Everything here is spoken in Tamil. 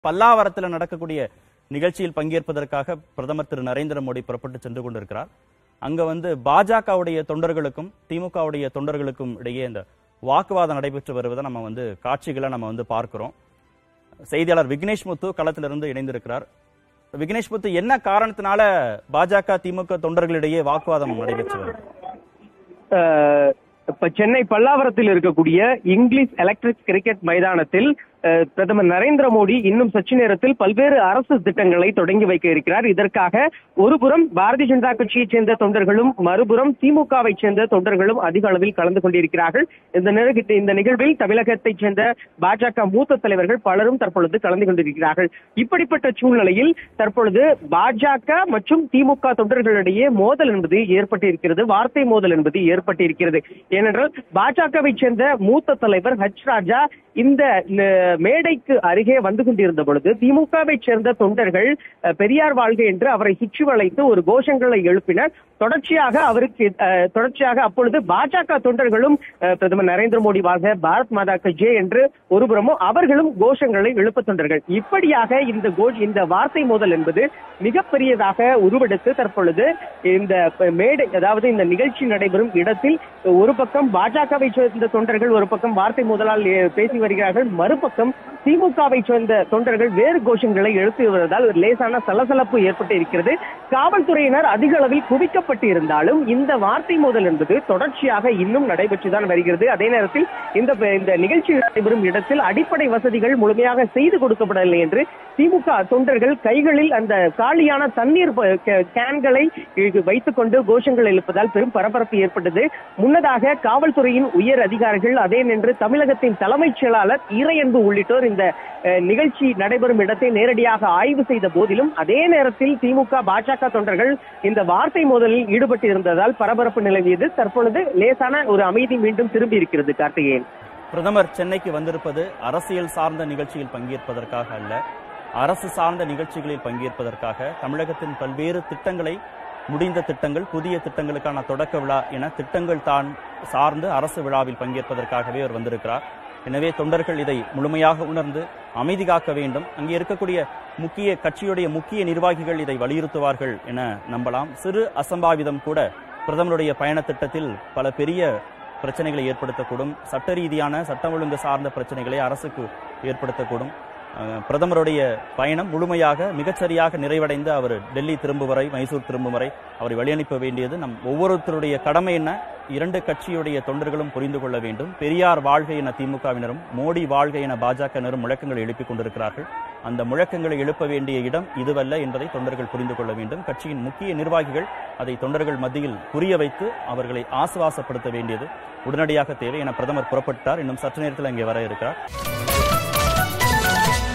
பல்லாவரத்தில் நடக்கக்கூடிய நிகழ்ச்சியில் பங்கேற்பதற்காக பிரதமர் திரு நரேந்திர மோடி புறப்பட்டு சென்று கொண்டிருக்கிறார் அங்க வந்து பாஜகவுடைய தொண்டர்களுக்கும் திமுகவுடைய தொண்டர்களுக்கும் இடையே இந்த வாக்குவாதம் நடைபெற்று வருவதை நம்ம வந்து காட்சிகளை நம்ம வந்து பார்க்கிறோம் செய்தியாளர் விக்னேஷ் முத்து களத்திலிருந்து இணைந்திருக்கிறார் விக்னேஷ் முத்து என்ன காரணத்தினால பாஜக திமுக தொண்டர்களிடையே வாக்குவாதம் நடைபெற்று வருது அஹ், இப்ப சென்னை பல்லாவரத்தில் இருக்கக்கூடிய இங்கிலீஷ் எலக்ட்ரிக் கிரிக்கெட் மைதானத்தில் அஹ், பிரதமர் நரேந்திர மோடி இன்னும் சற்று நேரத்தில் பல்வேறு அரசு திட்டங்களை தொடங்கி வைக்க இருக்கிறார் இதற்காக ஒருபுறம் பாரதிய ஜனதா கட்சியைச் சேர்ந்த தொண்டர்களும் மறுபுறம் திமுகவை சேர்ந்த தொண்டர்களும் அதிக அளவில் கலந்து கொண்டிருக்கிறார்கள் இந்த நிகழ்- இந்த நிகழ்வில் தமிழகத்தைச் சேர்ந்த பாஜக மூத்த தலைவர்கள் பலரும் தற்பொழுது கலந்து கொண்டிருக்கிறார்கள் இப்படிப்பட்ட சூழ்நிலையில் தற்பொழுது பாஜக மற்றும் திமுக தொண்டர்களிடையே மோதல் என்பது ஏற்பட்டிருக்கிறது வார்த்தை மோதல் என்பது ஏற்பட்டிருக்கிறது ஏனென்றால் பாஜகவை சேர்ந்த மூத்த தலைவர் ஹச் ராஜா இந்த ந- மேடைக்கு அருகே வந்து கொண்டிருந்த பொழுது திமுகவை சேர்ந்த தொண்டர்கள் அஹ், பெரியார் வாழ்க என்று அவரை சுற்றி வளைத்து ஒரு கோஷங்களை எழுப்பினர் தொடர்ச்சியாக அவருக்கு அஹ், தொடர்ச்சியாக அப்பொழுது பாஜக தொண்டர்களும் அஹ், பிரதமர் நரேந்திர மோடி வாழ்க பாரத் மாதா கி ஜெய் என்று ஒருபுறமும் அவர்களும் கோஷங்களை எழுப்ப தொண்டர்கள் இப்படியாக இந்த கோ- இந்த வார்த்தை மோதல் என்பது மிகப்பெரியதாக உருவெடுத்து தற்பொழுது இந்த மேடை அதாவது இந்த நிகழ்ச்சி நடைபெறும் இடத்தில் ஒரு பக்கம் பாஜகவை சேர்ந்த தொண்டர்கள் ஒரு பக்கம் வார்த்தை மோதலால் எ, பேசி வருகிறார்கள் மறுபக்கம் திமுகவை சேர்ந்த தொண்டர்கள் வேறு கோஷங்களை எழுப்பி வருவதால் ஒரு லேசான சலசலப்பு ஏற்பட்டு இருக்கிறது காவல்துறையினர் அதிக அளவில் குவிக்கப்பட்டு இருந்தாலும் இந்த வார்த்தை மோதல் என்பது தொடர்ச்சியாக இன்னும் நடைபெற்றுதான் வருகிறது அதே நேரத்தில் இந்த இந்த நிகழ்ச்சி நடைபெறும் இடத்தில் அடிப்படை வசதிகள் முழுமையாக செய்து கொடுக்கப்படவில்லை என்று திமுக தொண்டர்கள் கைகளில் அந்த காலியான தண்ணீர் ப- கே- கேன்களை இ- வைத்துக் கொண்டு கோஷங்கள் எழுப்பதால் பெரும் பரபரப்பு ஏற்பட்டது முன்னதாக காவல்துறையின் உயர் அதிகாரிகள் அதே நின்று தமிழகத்தின் தலைமைச் செயலாளர் இறையன்பு உள்ளிட்டோர் இந்த அஹ், நிகழ்ச்சி நடைபெறும் இடத்தை நேரடியாக ஆய்வு செய்த போதிலும் அதே நேரத்தில் திமுக பாஜக தொண்டர்கள் இந்த வார்த்தை மோதலில் ஈடுபட்டு இருந்ததால் பரபரப்பு நிலவியது தற்பொழுது லேசான ஒரு அமைதி மீண்டும் திரும்பி இருக்கிறது கார்த்திகேயன் பிரதமர் சென்னைக்கு வந்திருப்பது அரசியல் சார்ந்த நிகழ்ச்சியில் பங்கேற்பதற்காக அல்ல அரசு சார்ந்த நிகழ்ச்சிகளில் பங்கேற்பதற்காக தமிழகத்தின் பல்வேறு திட்டங்களை முடிந்த திட்டங்கள் புதிய திட்டங்களுக்கான தொடக்க விழா என திட்டங்கள் தான் சார்ந்து அரசு விழாவில் பங்கேற்பதற்காகவே அவர் வந்திருக்கிறார் எனவே தொண்டர்கள் இதை முழுமையாக உணர்ந்து அமைதி காக்க வேண்டும் அங்கே இருக்கக்கூடிய முக்கிய கட்சியுடைய முக்கிய நிர்வாகிகள் இதை வலியுறுத்துவார்கள் என நம்பலாம் சிறு அசம்பாவிதம் கூட பிரதமருடைய பயண திட்டத்தில் பல பெரிய பிரச்சனைகளை ஏற்படுத்தக்கூடும் சட்ட ரீதியான சட்டம் ஒழுங்கு சார்ந்த பிரச்சனைகளை அரசுக்கு ஏற்படுத்தக்கூடும் அஹ், பிரதமருடைய பயணம் முழுமையாக மிகச்சரியாக நிறைவடைந்து அவர் டெல்லி திரும்பும் வரை மைசூர் திரும்பும் வரை அவரை வழியனுப்ப வேண்டியது நம் ஒவ்வொருத்தருடைய கடமை என்ன இரண்டு கட்சியுடைய தொண்டர்களும் புரிந்து கொள்ள வேண்டும் பெரியார் வாழ்க என திமுகவினரும் மோடி வாழ்க என பாஜகவினரும் முழக்கங்களை எழுப்பிக் கொண்டிருக்கிறார்கள் அந்த முழக்கங்களை எழுப்ப வேண்டிய இடம் இதுவல்ல என்பதை தொண்டர்கள் புரிந்து கொள்ள வேண்டும் கட்சியின் முக்கிய நிர்வாகிகள் அதை தொண்டர்கள் மத்தியில் புரிய வைத்து அவர்களை ஆசுவாசப்படுத்த வேண்டியது உடனடியாக தேவை என பிரதமர் புறப்பட்டார் இன்னும் சற்று நேரத்தில் அங்கே வர இருக்கிறார்